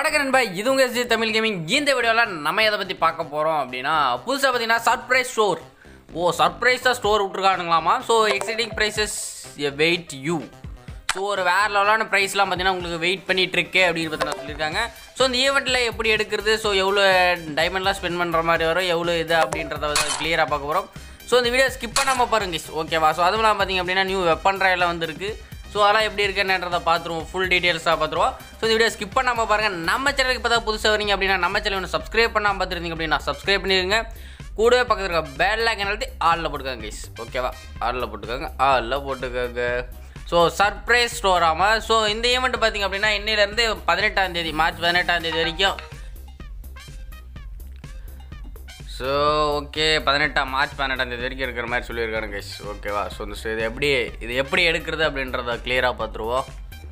வணக்கம் நண்பா இது உங்க எஸ்ஜி தமிழ் கேமிங் இந்த வீடியோவில் நம்ம எதை பற்றி பார்க்க போகிறோம் அப்படின்னா புதுசாக பார்த்தீங்கன்னா சர்ப்ரைஸ் ஸ்டோர் ஓ சர்ப்ரைஸாக ஸ்டோர் விட்ருக்கானுங்களாமா so exciting prizes wait you so ஒரு வேற லெவலான ப்ரைஸ்லாம் பார்த்தீங்கன்னா உங்களுக்கு வெயிட் பண்ணிட்டு இருக்கே அப்படின்னு பார்த்தீங்கன்னா சொல்லியிருக்காங்க ஸோ இந்த ஈவெண்ட்டில் எப்படி எடுக்கிறது ஸோ எவ்வளோ டைமண்ட்லாம் ஸ்பெண்ட் பண்ணுற மாதிரி வரும் எவ்வளோ இது அப்படின்றத வந்து கிளியராக பார்க்க போகிறோம் ஸோ இந்த வீடியோ ஸ்கிப் பண்ணாமல் பாருங்க ஓகேவா ஸோ அதுவும் பார்த்தீங்க அப்படின்னா நியூ வெப்பன் ட்ரையெல்லாம் வந்திருக்கு ஸோ அதெல்லாம் எப்படி இருக்குன்றதை பார்த்துருவோம் ஃபுல் டீட்டெயில்ஸாக பார்த்துருவோம் ஸோ இந்த வீடியோ ஸ்கிப் பண்ணாமல் பாருங்கள் நம்ம சேனலுக்கு இப்போ தான் புதுசாக வரீங்க அப்படின்னா நம்ம சேனல் ஒன்று சப்ஸ்கிரைப் பண்ணாமல் பார்த்துருந்தீங்க அப்படின்னா சப்ஸ்கிரைப் பண்ணிடுங்க கூடவே பக்கத்தில் இருக்க பேல் லைக்கன் அழுத்தி ஆளில் போட்டுக்கோங்க கைஸ் ஓகேவா ஆளில் போட்டுக்கோங்க ஆளில் போட்டுக்கோங்க ஸோ சர்ப்ரைஸ் ஸ்டோர் ஆமாம் ஸோ இந்த ஈவெண்ட் பார்த்தீங்க அப்படின்னா இன்னிலேருந்து பதினெட்டாம் தேதி மார்ச் பதினெட்டாம் தேதி வரைக்கும் ஸோ ஓகே பதினெட்டாம் மார்ச் பதினெட்டாம் தேதி வரைக்கும் இருக்கிற மாதிரி சொல்லியிருக்காங்க கைஸ் ஓகேவா ஸோ இந்த இது எப்படி இது எப்படி எடுக்கிறது அப்படின்றத கிளியராக பார்த்துருவோம்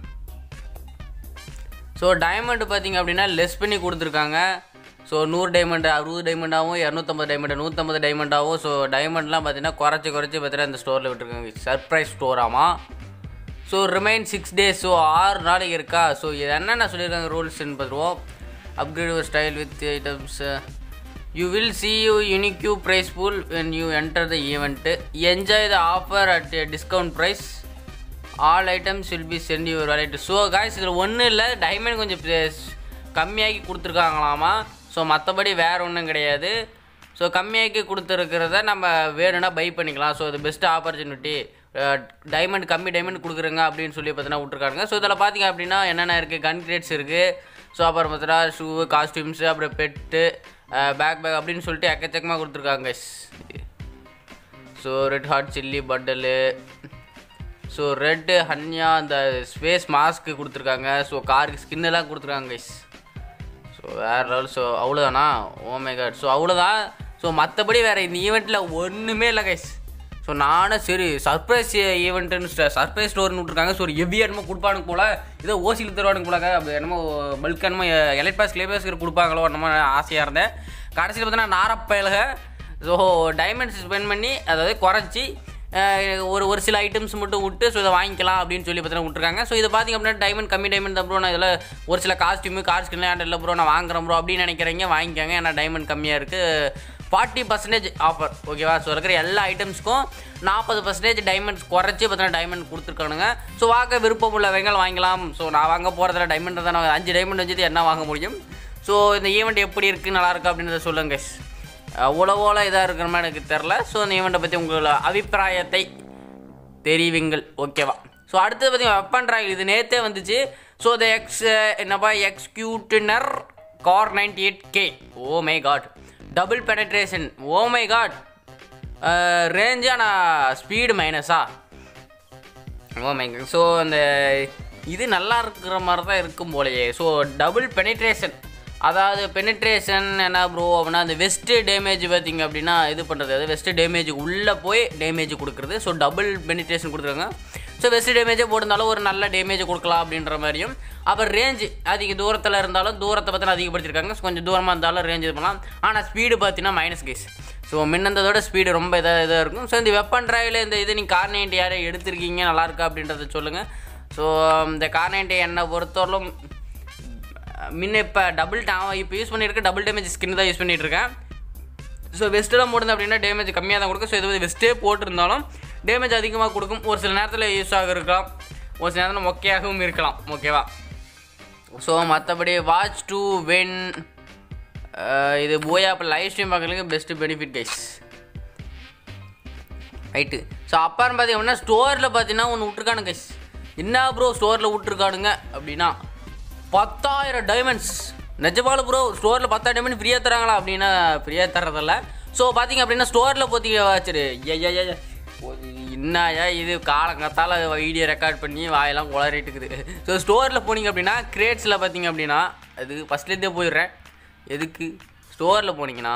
ஸோ டைமண்ட் பார்த்தீங்க அப்படின்னா லெஸ் பண்ணி கொடுத்துருக்காங்க ஸோ நூறு டைமண்ட் அறுபது டைமண்டாகவும் இரநூத்தம்பது டைமண்ட் நூற்றம்பது டைமண்டாகவும் ஸோ டைமண்ட்லாம் பார்த்தீங்கன்னா குறைச்சி குறைச்சி பார்த்தீங்கன்னா இந்த ஸ்டோரில் விட்டுருக்காங்க சர்ப்ரைஸ் ஸ்டோராமா so remain six days so ஆறு நாளைக்கு இருக்கா ஸோ இது என்னென்ன சொல்லியிருக்காங்க ரூல்ஸ்ன்னு பார்த்துருவோம் upgrade your style with items you will see you unique you prize pool when you enter the event enjoy the offer at discount price all items will be sent your vault so guys இதில் ஒன்றும் இல்லை diamond கொஞ்சம் price கம்மியாக்கி கொடுத்துருக்காங்களாமா so மற்றபடி வேறு ஒன்றும் கிடையாது so கம்மியாக்கி கொடுத்துருக்கிறத நம்ம வேணும்னா பை பண்ணிக்கலாம் ஸோ இது பெஸ்ட் ஆப்பர்ச்சுனிட்டி டைமண்ட் கம்மி டைமண்ட் கொடுக்குறங்க அப்படின்னு சொல்லி பார்த்தீங்கன்னா விட்ருக்காங்க ஸோ இதில் பார்த்தீங்க அப்படின்னா என்னென்ன இருக்குது கன் கிரேட்ஸ் இருக்குது ஸோ அப்புறம் பார்த்தீங்கன்னா ஷூ காஸ்டியூம்ஸு அப்புறம் பெட்டு பேக் பேக் அப்படின்னு சொல்லிட்டு எக்கச்சக்கமாக கொடுத்துருக்காங்க guys. So red hot chilli பட்டலு ஸோ ரெட்டு ஹன்யா அந்த ஸ்பேஸ் மாஸ்க்கு கொடுத்துருக்காங்க ஸோ காருக்கு ஸ்கின்னெல்லாம் கொடுத்துருக்காங்க கைஸ் ஸோ வேறு லெவல் ஸோ அவ்வளோதானா ஓமே காட் ஸோ அவ்வளோதான் ஸோ மற்றபடி வேறு இந்த ஈவெண்ட்டில் ஒன்றுமே இல்லை கைஸ் ஸோ நானும் சரி சர்ப்ரைஸ் ஈவெண்ட்டுன்னு சர்ப்ரைஸ் ஸ்டோர்னு விட்ருக்காங்க ஸோ ஒரு ஹெவி என்னமோ கொடுப்பானுங்க போல ஏதோ ஓசியில் தருவானுங்க போல அப்படி என்னமோ பல்க் என்னமோ எலைட் பாஸ் கிளேபாஸ்க்கு கொடுப்பாங்களோ என்னமோ ஆசையாக இருந்தேன் கடைசியில் பார்த்தீங்கன்னா நாரப்பயலுக ஸோ டைமண்ட்ஸ் ஸ்பெண்ட் பண்ணி அதாவது குறைச்சி அஹ், ஒரு ஒரு சில ஐட்டம்ஸ் மட்டும் விட்டு ஸோ இதை வாங்கிக்கலாம் அப்படின்னு சொல்லி பார்த்தீங்கன்னா விட்ருக்காங்க ஸோ இது பார்த்திங்க அப்படின்னா டைமண்ட் கம்மி டைமண்ட் தான் ப்ரோ நான் இதில் ஒரு சில காஸ்டியூமு கார் ஸ்கின்லாம் இல்லை ப்ரோ நான் வாங்குறேன் ப்ரோ அப்படின்னு நினைக்கிறீங்க வாங்கிக்கோங்க ஏன்னா டைமண்ட் கம்மியாக இருக்குது ஃபார்ட்டி பர்சன்டேஜ் ஆஃபர் ஓகேவா ஸோ இருக்கிற எல்லா ஐட்டம்ஸ்க்கும் நாற்பது பர்சன்டேஜ் டைமண்ட்ஸ் குறைச்சி பார்த்தீங்கன்னா டைமண்ட் கொடுத்துருக்கானுங்க ஸோ வாங்க விருப்பம் உள்ளவங்க வாங்கலாம் ஸோ நான் வாங்க போகிறதுல டைமண்ட் தான் நான் அஞ்சு டைமண்ட் வச்சுட்டு என்ன வாங்க முடியும் ஸோ இந்த ஈவெண்ட் எப்படி இருக்குது நல்லா இருக்கா அப்படின்றத சொல்லுங்க guys. உழவோல இதாக இருக்கிற மாதிரி எனக்கு தெரில ஸோ இந்த ஈவெண்ட்டை பற்றி உங்களோட அபிப்பிராயத்தை தெரிவிங்கள் ஓகேவா ஸோ அடுத்தது பார்த்தீங்கன்னா வெப்பன் ட்ராயல் இது நேற்றே வந்துச்சு ஸோ த எக்ஸ் என்னப்பா executioner car ninety eight K oh my God double penetration oh my God range ஆனால் ஸ்பீடு மைனஸா ஓ மை ஸோ அந்த இது நல்லா இருக்கிற மாதிரி தான் இருக்கும் போலயே ஸோ டபுள் பெனிட்ரேஷன் அதாவது பெனிட்ரேஷன் என்ன ப்ரோ அப்படின்னா அந்த வெஸ்ட்டு டேமேஜ் பார்த்தீங்க அப்படின்னா இது பண்ணுறது அது வெஸ்ட்டு டேமேஜ் உள்ளே போய் டேமேஜ் கொடுக்குறது ஸோ டபுள் பெனிட்ரேஷன் கொடுத்துருக்காங்க ஸோ வெஸ்ட் டேமேஜே போட்டிருந்தாலும் ஒரு நல்ல டேமேஜ் கொடுக்கலாம் அப்படின்ற மாதிரியும் அப்புறம் ரேஞ்சு அதிக தூரத்தில் இருந்தாலும் தூரத்தை பற்றின அதிகப்படுத்திருக்காங்க ஸோ கொஞ்சம் தூரமாக இருந்தாலும் ரேஞ்ச் இது பண்ணலாம் ஆனால் ஸ்பீடு பார்த்தீங்கன்னா மைனஸ் கேஸ் ஸோ முன்னந்ததோட ஸ்பீடு ரொம்ப இதாக இதாக இருக்கும் ஸோ இந்த வெப்பன் ட்ரைவில் இந்த இது நீங்கள் கார் நைன்ட்டி யாரை எடுத்திருக்கீங்க நல்லா இருக்கா அப்படின்றத சொல்லுங்கள் ஸோ இந்த கார் நைன்ட்டி என்னை பொறுத்தவரையிலும் முன்ன இப்போ டபுள் டா இப்போ யூஸ் பண்ணியிருக்க டபுள் டேமேஜ் ஸ்கின் தான் யூஸ் பண்ணிட்டு இருக்கேன் ஸோ வெஸ்ட்டெல்லாம் போடுறது அப்படின்னா டேமேஜ் கம்மியாக தான் கொடுக்கும் ஸோ இது வந்து வெஸ்ட்டே போட்டிருந்தாலும் டேமேஜ் அதிகமாக கொடுக்கும் ஒரு சில நேரத்தில் யூஸ் ஆக இருக்கலாம் ஒரு சில நேரத்தில் மொக்கையாகவும் இருக்கலாம் ஓகேவா ஸோ மற்றபடி வாட்ச் டு வென் இது போயா இப்போ லைவ் ஸ்ட்ரீம் பார்க்குறதுக்கு best benefit guys right so அப்புறம் பார்த்தீங்கன்னா ஸ்டோரில் பார்த்தீங்கன்னா ஒன்று விட்ருக்கானு கைஸ் என்ன ப்ரோ ஸ்டோரில் விட்ருக்கானுங்க அப்படின்னா பத்தாயிரம் டைமண்ட்ஸ் நிஜமால ப்ரோ ஸ்டோரில் பத்தாயிரம் டைமண்ட் ஃப்ரீயாக தராங்களா அப்படின்னா ஃப்ரீயாக தரதில்ல ஸோ பார்த்தீங்க அப்படின்னா ஸ்டோரில் போத்தீங்க வச்சுரு ஐயா ஐயா என்னயா இது காலங்கத்தால் வீடியோ ரெக்கார்ட் பண்ணி வாயெல்லாம் உளறிட்டு இருக்குது ஸோ ஸ்டோரில் போனீங்க அப்படின்னா கிரேட்ஸில் பார்த்தீங்க அப்படின்னா அது ஃபஸ்ட்லேருந்தே போயிடுறேன் எதுக்கு ஸ்டோரில் போனீங்கன்னா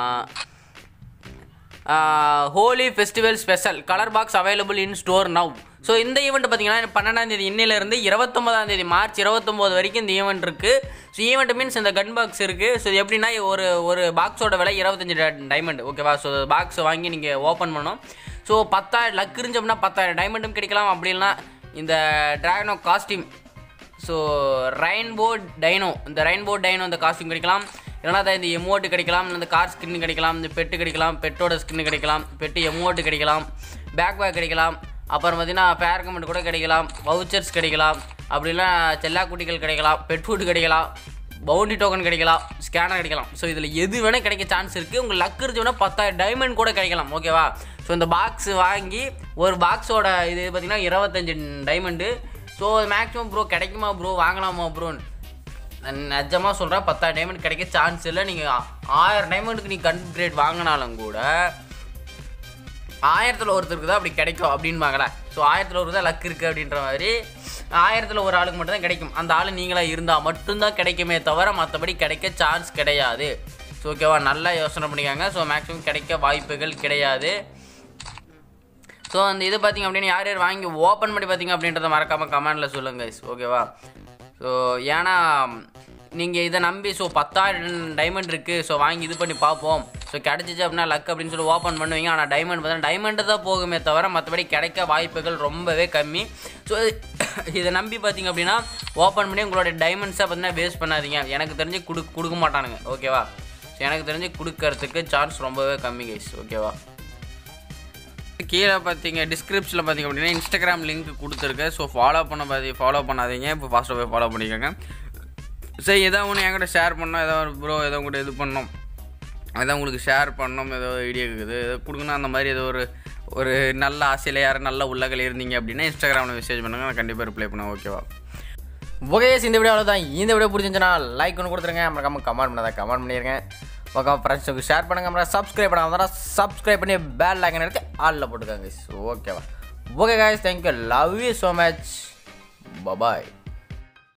Holi festival special colour box available in store now so இந்த ஈவெண்ட் பார்த்தீங்கன்னா பன்னெண்டாம் தேதி இன்னிலேருந்து இருபத்தொம்பதாம் தேதி மார்ச் இருபத்தொம்போது வரைக்கும் இந்த ஈவெண்ட் இருக்குது ஸோ ஈவெண்ட் மீன்ஸ் இந்த கன் பாக்ஸ் இருக்குது ஸோ எப்படின்னா ஒரு ஒரு பாக்ஸோட விலை இருபத்தஞ்சி டைமண்ட் ஓகேவா ஸோ பாக்ஸ் வாங்கி நீங்கள் ஓப்பன் பண்ணணும் ஸோ பத்தாயிரம் லக் இருந்துச்சு அப்படின்னா பத்தாயிரம் டைமண்டும் கிடைக்கலாம் அப்படி இல்லைனா இந்த ட்ராகனோ காஸ்டியூம் ஸோ ரெயின்போ டைனோ இந்த ரெயின்போ டைனோ இந்த காஸ்டியூம் கிடைக்கலாம் இல்லைனா இந்த எமோட்டு கிடைக்கலாம் இல்லை இந்த கார் ஸ்கின் கிடைக்கலாம் இந்த பெட்டு கிடைக்கலாம் பெட்டோட ஸ்கின் கிடைக்கலாம் பெட்டு எமோட்டு கிடைக்கலாம் பேக் பேக் கிடைக்கலாம் அப்புறம் பார்த்தீங்கன்னா ஃபேர் கமெண்ட் கூட கிடைக்கலாம் வவுச்சர்ஸ் கிடைக்கலாம் அப்படிலாம் செல்லாக்குட்டிகள் கிடைக்கலாம் பெட் ஃபுட் கிடைக்கலாம் பவுண்டி டோக்கன் கிடைக்கலாம் ஸ்கேனர் கிடைக்கலாம் ஸோ இதில் எது வேணால் கிடைக்க சான்ஸ் இருக்குது உங்கள் லக் இருந்து வேணால் பத்தாயிரம் டைமண்ட் கூட கிடைக்கலாம் ஓகேவா ஸோ இந்த பாக்ஸ் வாங்கி ஒரு பாக்ஸோட இது பார்த்தீங்கன்னா இருபத்தஞ்சு டைமண்டு ஸோ மேக்ஸிமம் ப்ரோ கிடைக்குமா ப்ரோ வாங்கலாமா ப்ரோன்னு நான் நிஜமாக சொல்கிறேன் பத்தாயிரம் டைமண்ட் கிடைக்க சான்ஸ் இல்லை நீங்கள் ஆயிரம் டைமண்டுக்கு நீ கன்கிரேட் வாங்கினாலும் கூட ஆயிரத்தில் ஒருத்தருக்கு தான் அப்படி கிடைக்கும் அப்படின்பாங்களே ஸோ ஆயிரத்தில் ஒரு தான் லக் இருக்குது அப்படின்ற மாதிரி ஆயிரத்தில் ஒரு ஆளுக்கு மட்டும் தான் கிடைக்கும் அந்த ஆள் நீங்களாக இருந்தால் மட்டும்தான் கிடைக்குமே தவிர மற்றபடி கிடைக்க சான்ஸ் கிடையாது ஸோ ஓகேவா நல்லா யோசனை பண்ணிக்காங்க ஸோ மேக்ஸிமம் கிடைக்க வாய்ப்புகள் கிடையாது ஸோ அந்த இது பார்த்தீங்க அப்படின்னு யார் யார் வாங்கி ஓப்பன் பண்ணி பார்த்தீங்க அப்படின்றத மறக்காமல் கமெண்டில் சொல்லுங்க guys. ஓகேவா ஸோ ஏன்னா நீங்கள் இதை நம்பி ஸோ பத்தாயிரம் டைமண்ட் இருக்குது ஸோ வாங்கி இது பண்ணி பார்ப்போம் ஸோ கிடச்சிச்சு அப்படின்னா லக் அப்படின்னு சொல்லி ஓப்பன் பண்ணுவீங்க ஆனால் டைமண்ட் பார்த்தீங்கன்னா டைமண்டு தான் போகுமே தவிர மற்றபடி கிடைக்க வாய்ப்புகள் ரொம்பவே கம்மி ஸோ இதை நம்பி பார்த்தீங்க அப்படின்னா ஓப்பன் பண்ணி உங்களோட டைமண்ட்ஸை பார்த்தீங்கன்னா வேஸ்ட் பண்ணாதீங்க எனக்கு தெரிஞ்சு கொடு கொடுக்க மாட்டானுங்க ஓகேவா ஸோ எனக்கு தெரிஞ்சு கொடுக்கறதுக்கு சான்ஸ் ரொம்பவே கம்மி கைஸ் ஓகேவா கீழே பார்த்தீங்க டிஸ்கிரிப்ஷனில் பார்த்தீங்க அப்படின்னா இன்ஸ்டாகிராம் லிங்க் கொடுத்துருக்கேன் ஸோ ஃபாலோ பண்ண பார்த்தி ஃபாலோ பண்ணாதீங்க இப்போ ஃபாஸ்ட்டாக போய் ஃபாலோ பண்ணிக்கோங்க சரி ஏதோ ஒன்று என்கிட்ட ஷேர் பண்ணோம் ஏதோ ஒரு ப்ரோ ஏதோ உங்கள்கிட்ட இது பண்ணோம் ஏதோ உங்களுக்கு ஷேர் பண்ணோம் ஏதோ ஐடியா இருக்குது ஏதோ கொடுக்கணும் அந்த மாதிரி ஏதோ ஒரு ஒரு நல்ல ஆசையில் யாரும் நல்ல உள்ளகள் இருந்தீங்க அப்படின்னா இன்ஸ்டாகிராமில் மெசேஜ் பண்ணுங்க நான் கண்டிப்பாக ரிப்ளை பண்ணுவேன் ஓகேவா ஓகே இந்த வீடியோ தான் இந்த வீடியோ பிடிச்சிருந்துச்சுன்னா லைக் ஒன்று கொடுத்துருங்க மறக்காம கமெண்ட் பண்ணாதான் கமெண்ட் பண்ணிடுங்க ஓகே ஃப்ரெண்ட்ஸுக்கு ஷேர் பண்ணுங்க அப்புறம் சப்ஸ்கிரைப் பண்ணாமல் சப்ஸ்கிரைப் பண்ணி பேல் லைக்கன் எடுத்து ஆளில் போட்டுக்கோங்க ஓகேவா okay guys thank you love you so much bye bye